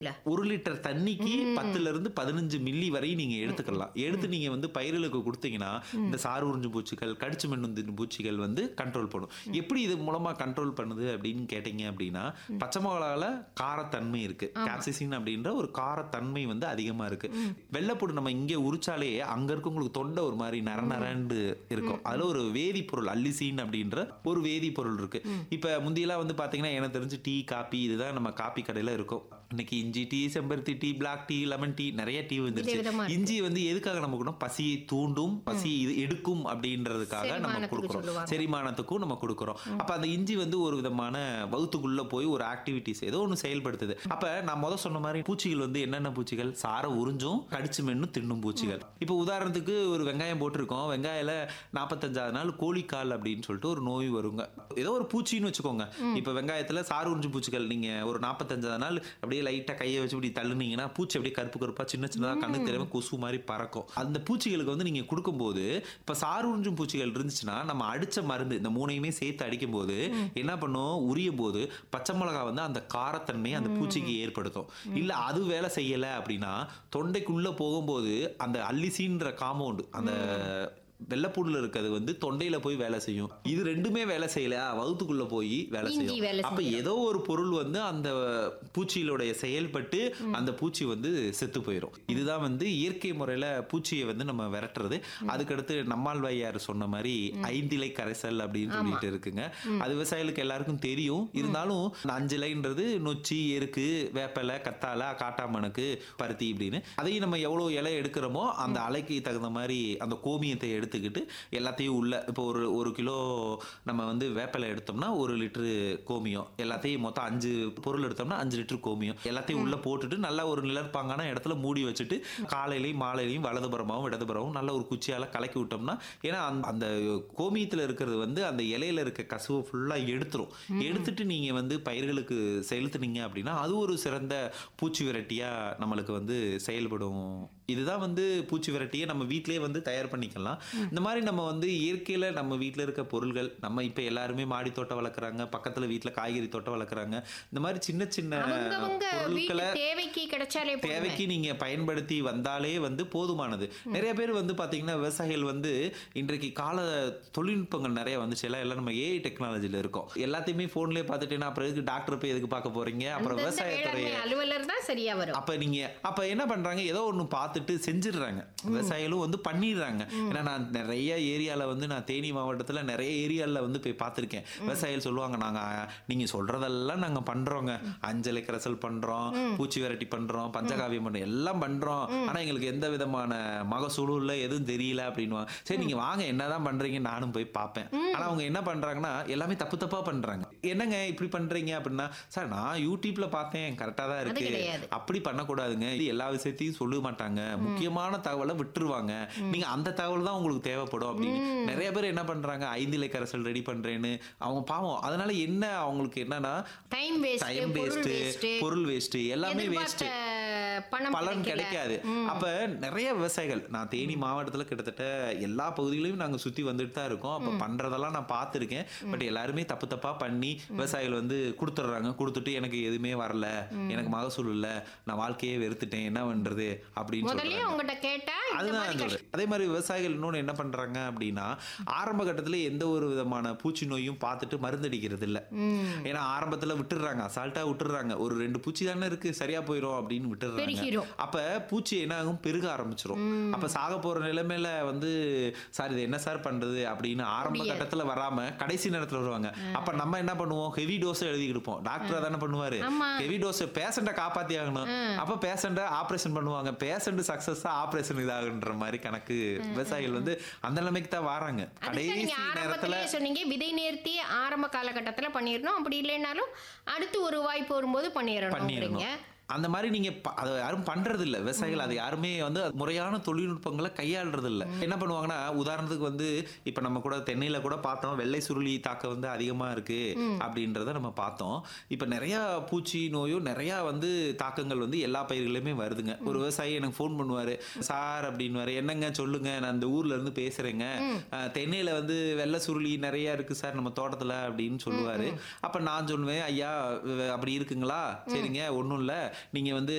இல்ல. ஒரு லிட்டர் தண்ணிக்கு பத்துல இருந்து பதினஞ்சு மில்லி வரை நீங்க எடுத்துக்கலாம் எடுத்து நீங்க வந்து பயிர்களுக்கு கொடுத்தீங்கன்னா இந்த சாறு உறிஞ்சு பூச்சிகள் கடிச்சு மென்னு பூச்சிகள் வந்து கண்ட்ரோல் பண்ணும் எப்படி இது மூலமா கண்ட்ரோல் பண்ணுது அப்படின்னு கேட்டீங்க அப்படின்னா பச்சை மிளகால காரத்தன்மை இருக்கு கேப்சிசின் அப்படின்ற ஒரு காரத்தன்மை வந்து அதிகமா இருக்கு வெள்ளைப்பூடு நம்ம இங்கே உரிச்சாலே அங்க இருக்கவங்களுக்கு தொண்டை ஒரு மாதிரி நர நரண்டு இருக்கும் அதுல ஒரு வேதிப்பொருள் அல்லிசீன் அப்படின்ற ஒரு வேதிப்பொருள் இருக்கு இப்ப முந்தியெல்லாம் வந்து பாத்தீங்கன்னா எனக்கு தெரிஞ்சு டீ காபி இதுதான் நம்ம காபி கடையில இருக்கும் இன்னைக்கு இஞ்சி டீ செம்பருத்தி tea black tea lemon tea நிறைய டீ வந்துருச்சு விதவிதமா இருக்கு. இஞ்சி வந்து எதுக்காக நம்ம கொடுக்கணும் பசியை தூண்டும் பசி இது எடுக்கும் அப்படின்றதுக்காக நம்ம செரிமானத்துக்கு கொடுக்குறோம் சொல்லுவாங்க. செரிமானத்துக்கும் நம்ம கொடுக்குறோம் அப்ப அந்த இஞ்சி வந்து ஒரு விதமான வகுத்துக்குள்ள போய் ஒரு ஆக்டிவிட்டிஸ் ஏதோ ஒன்று செயல்படுத்துது அப்ப நான் முத சொன்ன மாதிரி பூச்சிகள் வந்து என்னென்ன பூச்சிகள் சாரை உறிஞ்சும் கடிச்சு மென்னு தின்னும் பூச்சிகள் இப்போ உதாரணத்துக்கு ஒரு வெங்காயம் போட்டிருக்கோம் வெங்காயில நாற்பத்தஞ்சாவது நாள் கோழிக்கால் அப்படின்னு சொல்லிட்டு ஒரு நோய் வருங்க ஏதோ ஒரு பூச்சின்னு வச்சுக்கோங்க இப்போ வெங்காயத்துல சாறு உறிஞ்சு பூச்சிகள் நீங்க ஒரு நாற்பத்தஞ்சாவது நாள் அப்படியே லைட்டா கையை வச்சு இப்படி தள்ளுனீங்கன்னா பூச்சி அப்படியே கருப்பு கருப்பா சின்ன சின்னதா கண்ணுக்கு தெரியாம கொசு மாதிரி பறக்கும் அந்த பூச்சிகளுக்கு வந்து நீங்க கொடுக்கும்போது இப்ப சாறு உறிஞ்சும் பூச்சிகள் இருந்துச்சுன்னா நம்ம அடிச்ச மருந்து இந்த மூணையுமே சேர்த்து அடிக்கும் போது என்ன பண்ணும் உரியும் போது பச்சை மிளகா வந்து அந்த காரத்தன்மையை அந்த பூச்சிக்கு ஏற்படுத்தும் இல்ல அது வேலை செய்யல அப்படின்னா தொண்டைக்குள்ள போகும்போது அந்த அல்லிசின்ற காம்பவுண்ட் அந்த வெள்ளைப்பூடுல இருக்கிறது வந்து தொண்டையில போய் வேலை செய்யும் இது ரெண்டுமே வேலை செய்யல வகுத்துக்குள்ள போய் வேலை இஞ்சி செய்யும் வேலை அப்ப ஏதோ ஒரு பொருள் வந்து அந்த பூச்சிகளுடைய செயல்பட்டு அந்த பூச்சி வந்து செத்து போயிடும் இதுதான் வந்து இயற்கை முறையில பூச்சியை வந்து நம்ம விரட்டுறது அதுக்கடுத்து நம்மாழ்வாயார் சொன்ன மாதிரி ஐந்திலை கரைசல் அப்படின்னு சொல்லிட்டு இருக்குங்க அது விவசாயிகளுக்கு எல்லாருக்கும் தெரியும் இருந்தாலும் இந்த அஞ்சிலைன்றது நொச்சி எருக்கு வேப்பலை கத்தாழை காட்டாமணக்கு பருத்தி இப்படின்னு அதையும் நம்ம எவ்வளவு இலை எடுக்கிறோமோ அந்த அலைக்கு தகுந்த மாதிரி அந்த கோமியத்தை எடுத்துக்கிட்டு எல்லாத்தையும் உள்ள இப்போ ஒரு ஒரு கிலோ நம்ம வந்து வேப்பிலை எடுத்தோம்னா ஒரு லிட்டரு கோமியம் எல்லாத்தையும் மொத்தம் அஞ்சு பொருள் எடுத்தோம்னா அஞ்சு லிட்டர் கோமியம் எல்லாத்தையும் உள்ள போட்டுட்டு நல்லா ஒரு நிழற்பாங்கான இடத்துல மூடி வச்சுட்டு காலையிலையும் மாலையிலையும் வலதுபுறமாவும் இடதுபுறமும் நல்ல ஒரு குச்சியால கலக்கி விட்டோம்னா ஏன்னா அந்த- அந்த கோமியத்துல இருக்கிறது வந்து அந்த இலையில இருக்க கசுவை ஃபுல்லா எடுத்துரும் எடுத்துட்டு நீங்க வந்து பயிர்களுக்கு செலுத்துனீங்க அப்படின்னா அது ஒரு சிறந்த பூச்சி விரட்டியா நம்மளுக்கு வந்து செயல்படும் இதுதான் வந்து பூச்சி விரட்டியை நம்ம வீட்டிலேயே வந்து தயார் பண்ணிக்கலாம் இந்த மாதிரி நம்ம வந்து இயற்கையில நம்ம வீட்டில் இருக்க பொருள்கள் நம்ம இப்ப எல்லாருமே மாடி தோட்டம் வளர்க்குறாங்க பக்கத்துல வீட்டில் காய்கறி தோட்டம் வளர்க்குறாங்க இந்த மாதிரி சின்ன சின்ன அவங்கவங்க வீட்டு பொருட்களை தேவைக்கு கிடைச்சாலே போதுமே. தேவைக்கு நீங்க பயன்படுத்தி வந்தாலே வந்து போதுமானது நிறைய பேர் வந்து பாத்தீங்கன்னா விவசாயிகள் வந்து இன்றைக்கு கால தொழில்நுட்பங்கள் நிறைய வந்துச்சு எல்லாம் எல்லாம் நம்ம ஏஐ டெக்னாலஜில இருக்கோம் எல்லாத்தையுமே போன்லயே பார்த்துட்டேன்னா அப்புறம் எதுக்கு டாக்டர் போய் எதுக்கு பார்க்க போறீங்க அப்புறம் அந்தந்த விவசாயத்துறைய வேளாண்மை அலுவலர் தான் சரியா வரும் அப்ப நீங்க அப்ப என்ன பண்றாங்க ஏதோ ஒண்ணு பார்த்துட்டு செஞ்சிடுறாங்க விவசாயிகளும் வந்து பண்ணிடுறாங்க ஏன்னா நான் நிறைய ஏரியால வந்து நான் தேனி மாவட்டத்துல நிறைய ஏரியால வந்து போய் பார்த்திருக்கேன் விவசாயிகள் சொல்லுவாங்க நாங்க நீங்க சொல்றதெல்லாம் நாங்க பண்றோங்க அஞ்சலை கரைசல் பண்றோம் பூச்சி விரட்டி பண்றோம் பஞ்சகாவியம் பண்றோம் எல்லாம் பண்றோம் ஆனா எங்களுக்கு எந்த விதமான மகசூலும் இல்ல எதுவும் தெரியல அப்படின்னுவாங்க சரி நீங்க வாங்க என்னதான் பண்றீங்க நானும் போய் பார்ப்பேன் ஆனா அவங்க என்ன பண்றாங்கன்னா எல்லாமே தப்பு தப்பா பண்றாங்க என்னங்க இப்படி பண்றீங்க அப்படின்னா சார் நான் யூடியூப்ல பார்த்தேன் கரெக்டா தான் அது இருக்கு கிடையாது. அப்படி பண்ணக்கூடாதுங்க இது எல்லா விஷயத்தையும் சொல்ல மாட்டாங்க முக்கியமான தகவலை விட்டுருவாங்க நீங்க அந்த தகவல் தான் உங்களுக்கு தேவைப்படும் அப்படின்னு நிறைய பேர் என்ன பண்றாங்க ஐந்திலை கரைசல் ரெடி பண்றேன்னு அவங்க பாவம் அதனால என்ன அவங்களுக்கு என்னன்னா டைம் வேஸ்ட் டைம் பொருள் வேஸ்ட் வேஸ்ட் பொருள் வேஸ்ட் எல்லாமே வேஸ்ட் பணம் பலன் கிடைக்கல. கிடைக்காது அப்ப நிறைய விவசாயிகள் நான் தேனி மாவட்டத்துல கிட்டத்தட்ட எல்லா பகுதிகளையும் நாங்க சுத்தி வந்துட்டு தான் இருக்கோம் அப்ப பண்றதெல்லாம் நான் பார்த்திருக்கேன் பட் எல்லாருமே தப்பு தப்பா பண்ணி விவசாயிகள் வந்து கொடுத்துட்றாங்க கொடுத்துட்டு எனக்கு எதுவுமே வரல எனக்கு மகசூல் இல்ல நான் வாழ்க்கையே வெறுத்துட்டேன் என்ன பண்றது அப்படின்னு முதல்லயே சொல்றாங்க உங்ககிட்ட கேட்டா இந்த அதுதான் மாதிரி நான் கஷ்டம். சொல்றேன். அதே மாதிரி விவசாயிகள் இன்னொன்று என்ன பண்றாங்க அப்படின்னா ஆரம்ப கட்டத்துல எந்த ஒரு விதமான பூச்சி நோயும் பார்த்துட்டு மருந்தடிக்கிறது இல்ல ஏன்னா ஆரம்பத்துல விட்டுடுறாங்க அசால்ட்டா விட்டுடுறாங்க ஒரு ரெண்டு பூச்சி தானே இருக்கு சரியா போயிடும் அப்படின்னு விட்டுடுறாங்க பெருகிரும். அப்ப பூச்சி என்ன ஆகும் பெருக ஆரம்பிச்சிரும் அப்ப சாக போற நிலைமையில வந்து சார் இது என்ன சார் பண்றது அப்படின்னு ஆரம்ப முடியாது. கட்டத்துல வராம கடைசி நேரத்துல வருவாங்க அப்ப நம்ம என்ன பண்ணுவோம் ஹெவி டோஸ் எழுதி கொடுப்போம் டாக்டர் தானே பண்ணுவாரு ஆமா. ஹெவி டோஸ் பேஷண்ட்டை காப்பாத்தி ஆகணும் அப்ப பேஷண்ட்டை ஆபரேஷன் பண்ணுவாங்க பேஷண்ட் சக்சஸ் ஆபரேஷன் இதாகுன்ற மாதிரி கணக்கு விவசாயிகள் வந்து அந்த நிலைமைக்கு தான் வராங்க அதுக்கு கடைசி நீங்க நேரத்துல ஆரம்பத்திலேயே சொன்னீங்க விதை நேர்த்தி ஆரம்ப காலகட்டத்துல பண்ணிடணும் அப்படி இல்லைனாலும் அடுத்து ஒரு வாய்ப்பு வரும்போது பண்ணிடணும் பண்ணிடணும் அந்த மாதிரி நீங்க ப- அதை யாரும் பண்றது இல்ல விவசாயிகள் அதை யாருமே வந்து அது முறையான தொழில்நுட்பங்களை கையாளுறது இல்ல என்ன பண்ணுவாங்கன்னா உதாரணத்துக்கு வந்து இப்ப நம்ம கூட தென்னையில கூட பார்த்தோம் வெள்ளை சுருளி தாக்கம் வந்து அதிகமா இருக்கு அப்படின்றத நம்ம பார்த்தோம் இப்ப நிறைய பூச்சி நோயும் நிறைய வந்து தாக்கங்கள் வந்து எல்லா பயிர்களுமே வருதுங்க ஒரு விவசாயி எனக்கு ஃபோன் பண்ணுவாரு சார் அப்படின்னு என்னங்க சொல்லுங்க நான் இந்த ஊர்ல இருந்து பேசுறேங்க அஹ், தென்னையில வந்து வெள்ளை சுருளி நிறைய இருக்கு சார் நம்ம தோட்டத்துல அப்படின்னு சொல்லுவாரு அப்ப நான் சொல்லுவேன் ஐயா வ- அப்படி இருக்குங்களா சரிங்க ஒண்ணும் இல்ல நீங்க வந்து